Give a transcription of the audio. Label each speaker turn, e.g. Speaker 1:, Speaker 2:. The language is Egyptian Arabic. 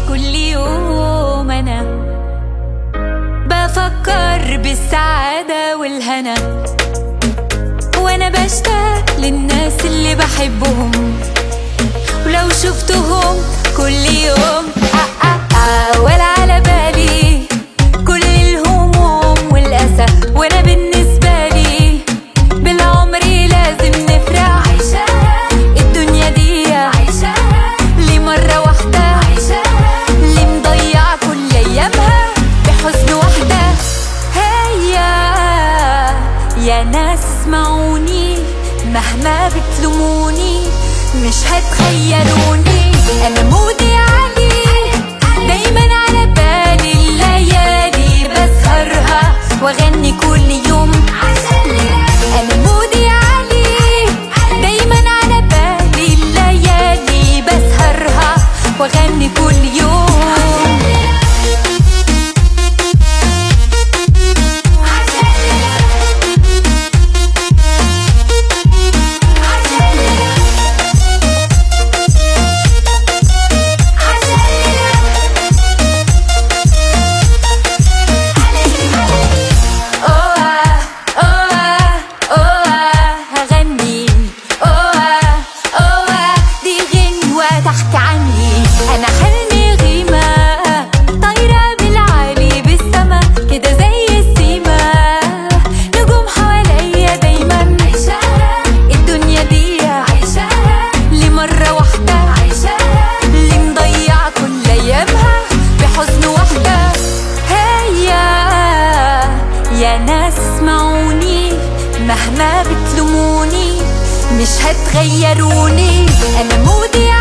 Speaker 1: كل يوم انا بفكر بالسعادة والهنا وانا بشتاق للناس اللي بحبهم ولو شفتهم كل يوم آه آه آه ولا على بالي كل الهموم والأسى وانا بالنسبة لي بالعمر لازم نفرح عيشها الدنيا دي عيشها ليه مرة واحدة عيشها ليه مضيعة كل أيامها بحزن واحدة هيا يا ناس اسمعوني مهما بتلوموني مش هتخيروني انا مودي عالي دايما على بالي الليالي بسهرها واغني كل يوم انا مودي عالي دايما على بالي الليالي بسهرها واغني كل يوم أوه أوه أوه هغني أوه أوه دي غنوة تحت عني أنا حلمي غيمة طايرة بالعالي بالسما كده زي السما نجوم حواليا دايما عيشها الدنيا دي عيشها لمرة واحدة عيشها اللي مضيعة كل أيامها بحزن واحدة هيا يا ناس اسمعوني مهما بتلوموني مش هتغيروني انا مودي